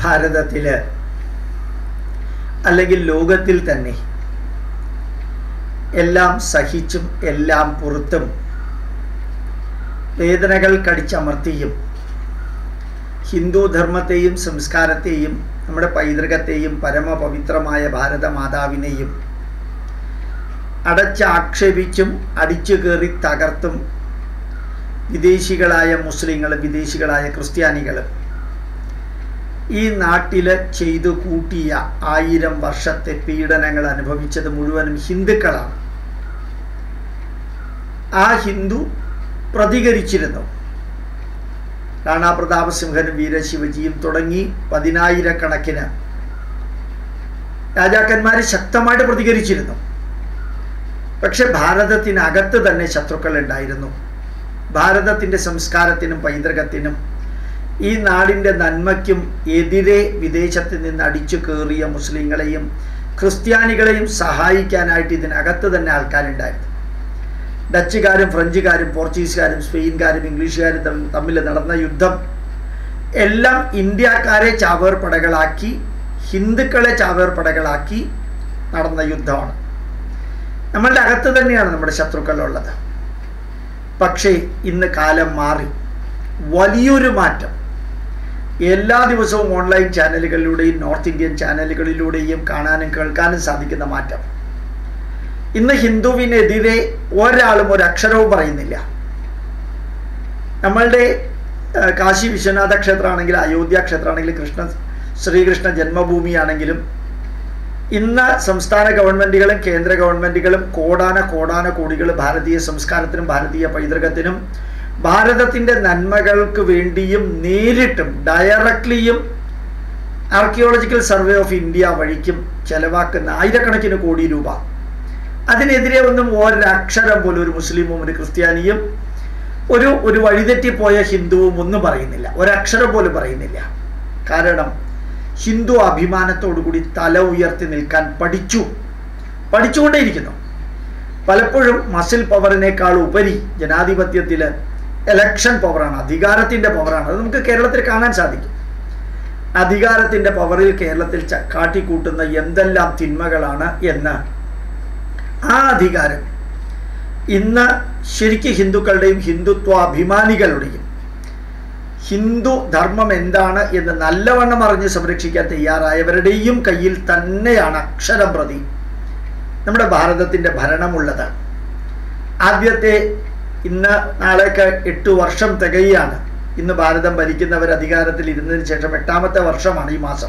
ഭാരതത്തിൽ അല്ലെങ്കിൽ ലോകത്തിൽ തന്നെ എല്ലാം സഹിച്ചും എല്ലാം പുറത്തും വേദനകൾ കടിച്ചമർത്തിയും ഹിന്ദു ധർമ്മത്തെയും സംസ്കാരത്തെയും നമ്മുടെ പൈതൃകത്തെയും പരമപവിത്രമായ ഭാരതമാതാവിനെയും അടച്ചാക്ഷേപിച്ചും അടിച്ചു കയറി തകർത്തും വിദേശികളായ മുസ്ലിങ്ങളും വിദേശികളായ ക്രിസ്ത്യാനികളും ഈ നാട്ടിൽ ചെയ്തു കൂട്ടിയ ആയിരം വർഷത്തെ പീഡനങ്ങൾ അനുഭവിച്ചത് മുഴുവനും ഹിന്ദുക്കളാണ് ആ ഹിന്ദു പ്രതികരിച്ചിരുന്നു റാണാ പ്രതാപസിംഹനും വീരശിവജിയും തുടങ്ങി പതിനായിരക്കണക്കിന് രാജാക്കന്മാർ ശക്തമായിട്ട് പ്രതികരിച്ചിരുന്നു പക്ഷെ ഭാരതത്തിനകത്ത് തന്നെ ശത്രുക്കൾ ഉണ്ടായിരുന്നു ഭാരതത്തിൻ്റെ സംസ്കാരത്തിനും പൈതൃകത്തിനും ഈ നാടിൻ്റെ നന്മയ്ക്കും എതിരെ വിദേശത്ത് നിന്ന് അടിച്ചു കയറിയ മുസ്ലിങ്ങളെയും ക്രിസ്ത്യാനികളെയും സഹായിക്കാനായിട്ട് ഇതിനകത്ത് തന്നെ ആൾക്കാരുണ്ടായിരുന്നു ഡച്ചുകാരും ഫ്രഞ്ചുകാരും പോർച്ചുഗീസുകാരും സ്പെയിൻകാരും ഇംഗ്ലീഷുകാരും തമ്മിൽ തമ്മിൽ നടന്ന യുദ്ധം എല്ലാം ഇന്ത്യക്കാരെ ചാവേർപ്പടകളാക്കി ഹിന്ദുക്കളെ ചാവേർപ്പടകളാക്കി നടന്ന യുദ്ധമാണ് നമ്മളുടെ അകത്ത് തന്നെയാണ് നമ്മുടെ ശത്രുക്കളുള്ളത് പക്ഷേ ഇന്ന് കാലം മാറി വലിയൊരു മാറ്റം എല്ലാ ദിവസവും ഓൺലൈൻ ചാനലുകളിലൂടെയും നോർത്ത് ഇന്ത്യൻ ചാനലുകളിലൂടെയും കാണാനും കേൾക്കാനും സാധിക്കുന്ന മാറ്റം ഇന്ന് ഹിന്ദുവിനെതിരെ ഒരാളും ഒരു അക്ഷരവും പറയുന്നില്ല നമ്മളുടെ കാശി വിശ്വനാഥ ക്ഷേത്രമാണെങ്കിലും അയോധ്യ ക്ഷേത്രമാണെങ്കിലും കൃഷ്ണ ശ്രീകൃഷ്ണ ജന്മഭൂമിയാണെങ്കിലും ഇന്ന് സംസ്ഥാന ഗവൺമെൻറ്റുകളും കേന്ദ്ര ഗവൺമെൻറ്റുകളും കോടാന കോടാന കോടികൾ ഭാരതീയ സംസ്കാരത്തിനും ഭാരതീയ പൈതൃകത്തിനും ഭാരതത്തിൻ്റെ നന്മകൾക്ക് വേണ്ടിയും നേരിട്ടും ഡയറക്ട്ലിയും ആർക്കിയോളജിക്കൽ സർവേ ഓഫ് ഇന്ത്യ വഴിക്കും ചെലവാക്കുന്ന ആയിരക്കണക്കിന് കോടി രൂപ അതിനെതിരെ ഒന്നും ഒരക്ഷരം പോലും ഒരു മുസ്ലിമും ഒരു ക്രിസ്ത്യാനിയും ഒരു ഒരു വഴിതെറ്റിപ്പോയ ഹിന്ദുവും ഒന്നും പറയുന്നില്ല ഒരക്ഷരം പോലും പറയുന്നില്ല കാരണം ഹിന്ദു അഭിമാനത്തോടുകൂടി തല ഉയർത്തി നിൽക്കാൻ പഠിച്ചു പഠിച്ചുകൊണ്ടേയിരിക്കുന്നു പലപ്പോഴും മസിൽ പവറിനേക്കാൾ ഉപരി ജനാധിപത്യത്തിൽ എലക്ഷൻ പവറാണ് അധികാരത്തിൻ്റെ പവറാണ് അത് നമുക്ക് കേരളത്തിൽ കാണാൻ സാധിക്കും അധികാരത്തിൻ്റെ പവറിൽ കേരളത്തിൽ കാട്ടിക്കൂട്ടുന്ന എന്തെല്ലാം തിന്മകളാണ് എന്ന് ആ അധികാരം ഇന്ന് ശരിക്ക് ഹിന്ദുക്കളുടെയും ഹിന്ദുത്വാഭിമാനികളുടെയും ഹിന്ദു ധർമ്മം എന്താണ് എന്ന് നല്ലവണ്ണം അറിഞ്ഞ് സംരക്ഷിക്കാൻ തയ്യാറായവരുടെയും കയ്യിൽ തന്നെയാണ് അക്ഷരം പ്രതി നമ്മുടെ ഭാരതത്തിൻ്റെ ഭരണമുള്ളത് ആദ്യത്തെ ഇന്ന് നാളേക്ക് എട്ട് വർഷം തികയാണ് ഇന്ന് ഭാരതം ഭരിക്കുന്നവർ അധികാരത്തിൽ ഇരുന്നതിന് ശേഷം എട്ടാമത്തെ വർഷമാണ് ഈ മാസം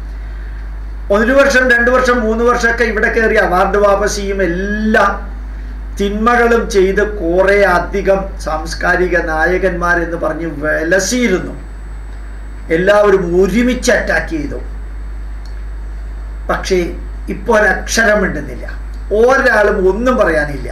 ഒരു വർഷം രണ്ട് വർഷം മൂന്ന് വർഷമൊക്കെ ഇവിടെ കയറി അവാർഡ് വാപസിയും എല്ലാം തിന്മകളും ചെയ്ത് കുറേ അധികം സാംസ്കാരിക നായകന്മാരെന്ന് പറഞ്ഞ് വിലസിയിരുന്നു എല്ലാവരും ഒരുമിച്ച് അറ്റാക്ക് ചെയ്തു പക്ഷേ ഇപ്പോൾ ഒരക്ഷരം മിണ്ടുന്നില്ല ഒരാളും ഒന്നും പറയാനില്ല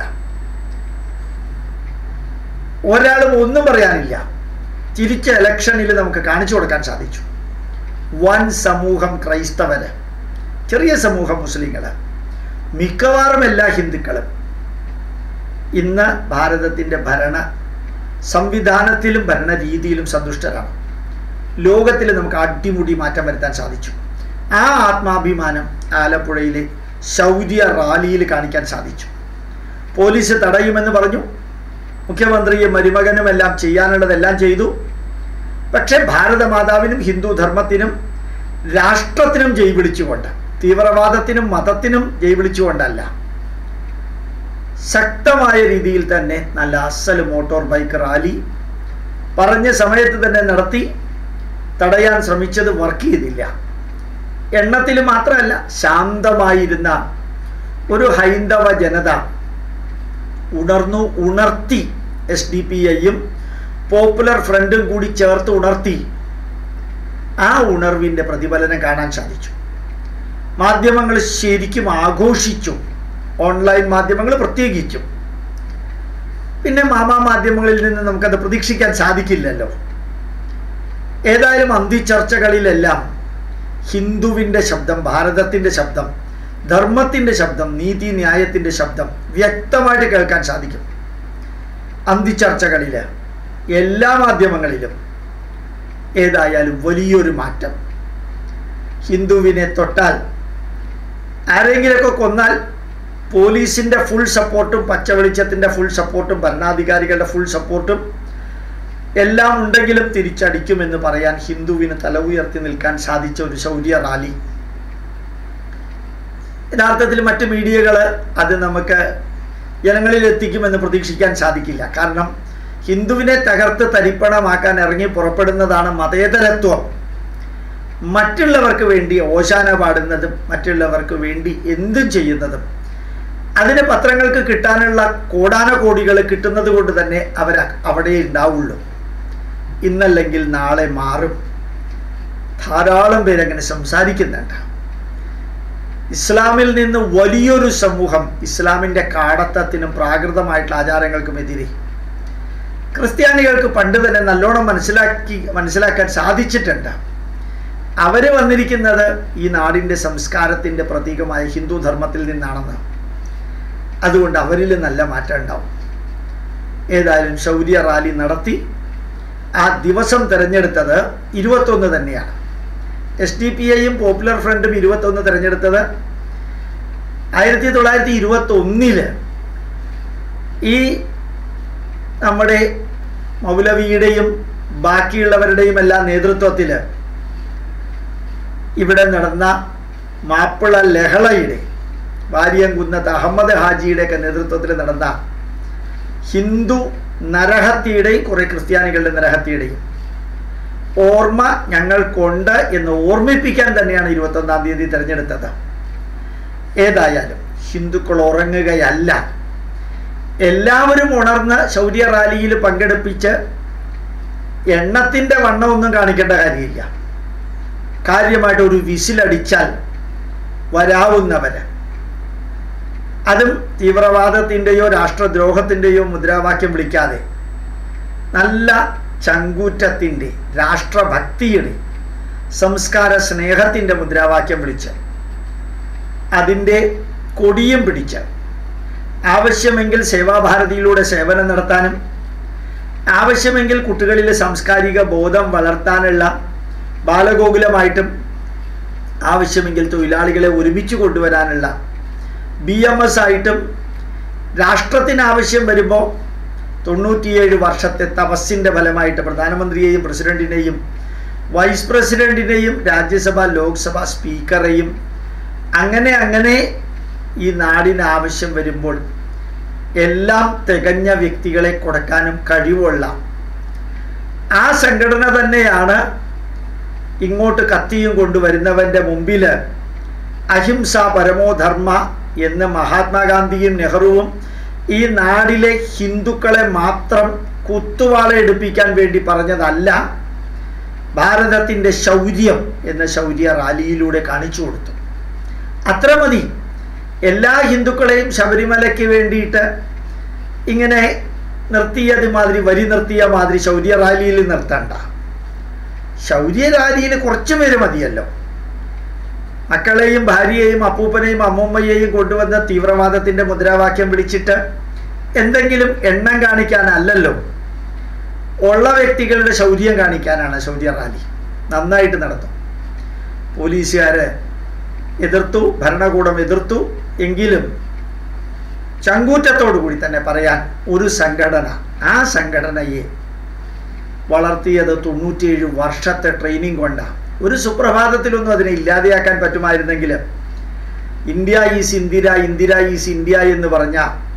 ഒരാളും ഒന്നും പറയാനില്ല തിരിച്ച ഇലക്ഷനിൽ നമുക്ക് കാണിച്ചു കൊടുക്കാൻ സാധിച്ചു വൻ സമൂഹം ക്രൈസ്തവര് ചെറിയ സമൂഹം മുസ്ലിങ്ങൾ മിക്കവാറും എല്ലാ ഹിന്ദുക്കളും ഇന്ന് ഭാരതത്തിൻ്റെ ഭരണ സംവിധാനത്തിലും ഭരണ രീതിയിലും സന്തുഷ്ടരാണ് ലോകത്തിൽ നമുക്ക് അടിമുടി മാറ്റം വരുത്താൻ സാധിച്ചു ആ ആത്മാഭിമാനം ആലപ്പുഴയിലെ ശൗര്യ റാലിയിൽ കാണിക്കാൻ സാധിച്ചു പോലീസ് തടയുമെന്ന് പറഞ്ഞു മുഖ്യമന്ത്രിയും മരുമകനും എല്ലാം ചെയ്യാനുള്ളതെല്ലാം ചെയ്തു പക്ഷേ ഭാരതമാതാവിനും ഹിന്ദു ധർമ്മത്തിനും രാഷ്ട്രത്തിനും ജയ് വിളിച്ചുകൊണ്ട് തീവ്രവാദത്തിനും മതത്തിനും ജയ് വിളിച്ചുകൊണ്ടല്ല ശക്തമായ രീതിയിൽ തന്നെ നല്ല അസൽ മോട്ടോർ ബൈക്ക് റാലി പറഞ്ഞ സമയത്ത് തന്നെ നടത്തി തടയാൻ ശ്രമിച്ചത് വർക്ക് ചെയ്തില്ല എണ്ണത്തിൽ മാത്രമല്ല ശാന്തമായിരുന്ന ഒരു ഹൈന്ദവ ജനത ഉണർന്നു ഉണർത്തി എസ് ഡി പി ഐയും പോപ്പുലർ ഫ്രണ്ടും കൂടി ചേർത്ത് ഉണർത്തി ആ ഉണർവിൻ്റെ പ്രതിഫലനം കാണാൻ സാധിച്ചു മാധ്യമങ്ങൾ ശരിക്കും ആഘോഷിച്ചു ഓൺലൈൻ മാധ്യമങ്ങൾ പ്രത്യേകിച്ചും പിന്നെ മാമാ മാധ്യമങ്ങളിൽ നിന്ന് നമുക്കത് പ്രതീക്ഷിക്കാൻ സാധിക്കില്ലല്ലോ ഏതായാലും അന്തിച്ചർച്ചകളിലെല്ലാം ഹിന്ദുവിൻ്റെ ശബ്ദം ഭാരതത്തിൻ്റെ ശബ്ദം ധർമ്മത്തിൻ്റെ ശബ്ദം നീതി ന്യായത്തിൻ്റെ ശബ്ദം വ്യക്തമായിട്ട് കേൾക്കാൻ സാധിക്കും അന്തിച്ചർച്ചകളിൽ എല്ലാ മാധ്യമങ്ങളിലും ഏതായാലും വലിയൊരു മാറ്റം ഹിന്ദുവിനെ തൊട്ടാൽ ആരെങ്കിലുമൊക്കെ കൊന്നാൽ പോലീസിൻ്റെ ഫുൾ സപ്പോർട്ടും പച്ചവെളിച്ചത്തിൻ്റെ ഫുൾ സപ്പോർട്ടും ഭരണാധികാരികളുടെ ഫുൾ സപ്പോർട്ടും എല്ലാം ഉണ്ടെങ്കിലും തിരിച്ചടിക്കുമെന്ന് പറയാൻ ഹിന്ദുവിന് തല ഉയർത്തി നിൽക്കാൻ സാധിച്ച ഒരു ശൗര്യ റാലി യഥാർത്ഥത്തിൽ മറ്റ് മീഡിയകൾ അത് നമുക്ക് ജനങ്ങളിൽ എത്തിക്കുമെന്ന് പ്രതീക്ഷിക്കാൻ സാധിക്കില്ല കാരണം ഹിന്ദുവിനെ തകർത്ത് തരിപ്പണമാക്കാൻ ഇറങ്ങി പുറപ്പെടുന്നതാണ് മതേതരത്വം മറ്റുള്ളവർക്ക് വേണ്ടി ഓശാന പാടുന്നതും മറ്റുള്ളവർക്ക് വേണ്ടി എന്തും ചെയ്യുന്നതും അതിന് പത്രങ്ങൾക്ക് കിട്ടാനുള്ള കോടാന കോടികൾ കിട്ടുന്നത് കൊണ്ട് തന്നെ അവർ അവിടെ ഉണ്ടാവുള്ളൂ ഇന്നല്ലെങ്കിൽ നാളെ മാറും ധാരാളം പേരങ്ങനെ സംസാരിക്കുന്നുണ്ട് ഇസ്ലാമിൽ നിന്ന് വലിയൊരു സമൂഹം ഇസ്ലാമിൻ്റെ കാടത്തത്തിനും പ്രാകൃതമായിട്ടുള്ള ആചാരങ്ങൾക്കും എതിരെ ക്രിസ്ത്യാനികൾക്ക് പണ്ട് തന്നെ നല്ലോണം മനസ്സിലാക്കി മനസ്സിലാക്കാൻ സാധിച്ചിട്ടുണ്ട് അവർ വന്നിരിക്കുന്നത് ഈ നാടിൻ്റെ സംസ്കാരത്തിൻ്റെ പ്രതീകമായ ഹിന്ദു ധർമ്മത്തിൽ നിന്നാണെന്ന് അതുകൊണ്ട് അവരിൽ നല്ല മാറ്റം ഉണ്ടാവും ഏതായാലും ശൗര്യ റാലി നടത്തി ആ ദിവസം തിരഞ്ഞെടുത്തത് ഇരുപത്തൊന്ന് തന്നെയാണ് എസ് ഡി പി ഐയും പോപ്പുലർ ഫ്രണ്ടും ഇരുപത്തൊന്ന് തിരഞ്ഞെടുത്തത് ആയിരത്തി തൊള്ളായിരത്തി ഇരുപത്തി ഒന്നില് ഈ നമ്മുടെ മൗലവിയുടെയും ബാക്കിയുള്ളവരുടെയും എല്ലാം നേതൃത്വത്തിൽ ഇവിടെ നടന്ന മാപ്പിള ലഹളയുടെ വാര്യംകുന്നത്ത് അഹമ്മദ് ഹാജിയുടെയൊക്കെ നേതൃത്വത്തിൽ നടന്ന ഹിന്ദു നരഹത്യയുടെയും കുറേ ക്രിസ്ത്യാനികളുടെ നരഹത്യയുടെയും ഓർമ്മ ഞങ്ങൾക്കുണ്ട് എന്ന് ഓർമ്മിപ്പിക്കാൻ തന്നെയാണ് ഇരുപത്തൊന്നാം തീയതി തിരഞ്ഞെടുത്തത് ഏതായാലും ഹിന്ദുക്കൾ ഉറങ്ങുകയല്ല എല്ലാവരും ഉണർന്ന് ശൗര്യ റാലിയിൽ പങ്കെടുപ്പിച്ച് എണ്ണത്തിൻ്റെ വണ്ണമൊന്നും കാണിക്കേണ്ട കാര്യമില്ല കാര്യമായിട്ട് ഒരു വിസിലടിച്ചാൽ വരാവുന്നവര് അതും തീവ്രവാദത്തിൻ്റെയോ രാഷ്ട്രദ്രോഹത്തിൻ്റെയോ മുദ്രാവാക്യം വിളിക്കാതെ നല്ല ചങ്കൂറ്റത്തിൻ്റെ രാഷ്ട്രഭക്തിയുടെ സംസ്കാര സ്നേഹത്തിൻ്റെ മുദ്രാവാക്യം വിളിച്ച് അതിൻ്റെ കൊടിയും പിടിച്ച് ആവശ്യമെങ്കിൽ സേവാഭാരതിയിലൂടെ സേവനം നടത്താനും ആവശ്യമെങ്കിൽ കുട്ടികളിലെ സാംസ്കാരിക ബോധം വളർത്താനുള്ള ബാലഗോകുലമായിട്ടും ആവശ്യമെങ്കിൽ തൊഴിലാളികളെ ഒരുമിച്ച് കൊണ്ടുവരാനുള്ള ബി എം എസ് ആയിട്ടും രാഷ്ട്രത്തിന് ആവശ്യം വരുമ്പോൾ തൊണ്ണൂറ്റിയേഴ് വർഷത്തെ തപസ്സിൻ്റെ ഫലമായിട്ട് പ്രധാനമന്ത്രിയെയും പ്രസിഡന്റിനെയും വൈസ് പ്രസിഡന്റിനെയും രാജ്യസഭ ലോക്സഭ സ്പീക്കറെയും അങ്ങനെ അങ്ങനെ ഈ നാടിന് ആവശ്യം വരുമ്പോൾ എല്ലാം തികഞ്ഞ വ്യക്തികളെ കൊടുക്കാനും കഴിവുള്ള ആ സംഘടന തന്നെയാണ് ഇങ്ങോട്ട് കത്തിയും കൊണ്ടുവരുന്നവൻ്റെ മുമ്പിൽ അഹിംസ പരമോധർമ്മ എന്ന് മഹാത്മാഗാന്ധിയും നെഹ്റുവും ഈ നാടിലെ ഹിന്ദുക്കളെ മാത്രം കുത്തുവാള എടുപ്പിക്കാൻ വേണ്ടി പറഞ്ഞതല്ല ഭാരതത്തിൻ്റെ ശൗര്യം എന്ന ശൗര്യ റാലിയിലൂടെ കാണിച്ചു കൊടുത്തു അത്ര മതി എല്ലാ ഹിന്ദുക്കളെയും ശബരിമലയ്ക്ക് വേണ്ടിയിട്ട് ഇങ്ങനെ നിർത്തിയത് മാതിരി വരി നിർത്തിയ മാതിരി ശൗര്യ റാലിയിൽ നിർത്തണ്ട ശൗര്യ റാലിയിൽ കുറച്ച് പേര് മതിയല്ലോ മക്കളെയും ഭാര്യയെയും അപ്പൂപ്പനെയും അമ്മൂമ്മയെയും കൊണ്ടുവന്ന തീവ്രവാദത്തിന്റെ മുദ്രാവാക്യം വിളിച്ചിട്ട് എന്തെങ്കിലും എണ്ണം കാണിക്കാനല്ലല്ലോ ഉള്ള വ്യക്തികളുടെ ശൗര്യം കാണിക്കാനാണ് ശൗര്യ റാലി നന്നായിട്ട് നടത്തും പോലീസുകാർ എതിർത്തു ഭരണകൂടം എതിർത്തു എങ്കിലും ചങ്കൂറ്റത്തോടു കൂടി തന്നെ പറയാൻ ഒരു സംഘടന ആ സംഘടനയെ വളർത്തിയത് തൊണ്ണൂറ്റിയേഴ് വർഷത്തെ ട്രെയിനിങ് കൊണ്ടാണ് ഒരു സുപ്രഭാതത്തിലൊന്നും അതിനെ ഇല്ലാതെയാക്കാൻ പറ്റുമായിരുന്നെങ്കിൽ India is Indira Indira is India എന്ന് പറഞ്ഞ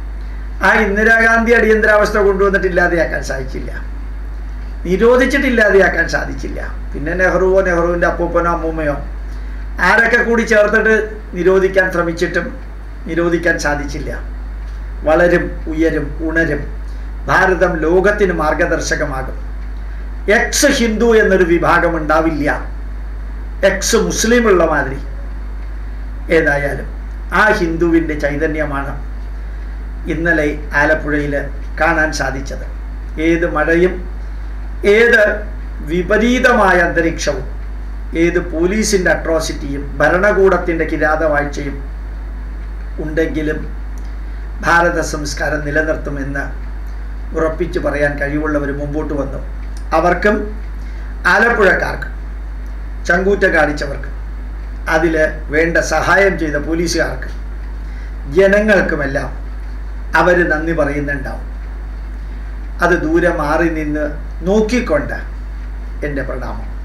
ആ ഇന്ദിരാഗാന്ധി അടിയന്തരാവസ്ഥ കൊണ്ടുവന്നിട്ട് ഇല്ലാതെയാക്കാൻ സാധിച്ചില്ല നിരോധിച്ചിട്ട് ഇല്ലാതെയാക്കാൻ സാധിച്ചില്ല പിന്നെ നെഹ്റുവോ നെഹ്റുവിൻ്റെ അപ്പൂപ്പനോ അമ്മൂമ്മയോ ആരൊക്കെ കൂടി ചേർത്തിട്ട് നിരോധിക്കാൻ ശ്രമിച്ചിട്ടും നിരോധിക്കാൻ സാധിച്ചില്ല വളരും ഉയരും ഉണരും ഭാരതം ലോകത്തിന് മാർഗദർശകമാകും എക്സ് ഹിന്ദു എന്നൊരു വിഭാഗം ഉണ്ടാവില്ല എക്സ് മുസ്ലിം ഉള്ള മാതിരി ഏതായാലും ആ ഹിന്ദുവിൻ്റെ ചൈതന്യമാണ് ഇന്നലെ ആലപ്പുഴയിൽ കാണാൻ സാധിച്ചത് ഏത് മഴയും ഏത് വിപരീതമായ അന്തരീക്ഷവും ഏത് പോലീസിൻ്റെ അട്രോസിറ്റിയും ഭരണകൂടത്തിൻ്റെ കിരാതവാഴ്ചയും ഉണ്ടെങ്കിലും ഭാരത സംസ്കാരം നിലനിർത്തുമെന്ന് ഉറപ്പിച്ചു പറയാൻ കഴിവുള്ളവർ മുമ്പോട്ട് വന്നു അവർക്കും ആലപ്പുഴക്കാർക്കും ചങ്കൂറ്റ കാണിച്ചവർക്ക് അതിൽ വേണ്ട സഹായം ചെയ്ത പോലീസുകാർക്ക് ജനങ്ങൾക്കുമെല്ലാം അവർ നന്ദി പറയുന്നുണ്ടാവും അത് ദൂരെ മാറി നിന്ന് നോക്കിക്കൊണ്ട് എൻ്റെ പ്രണാമം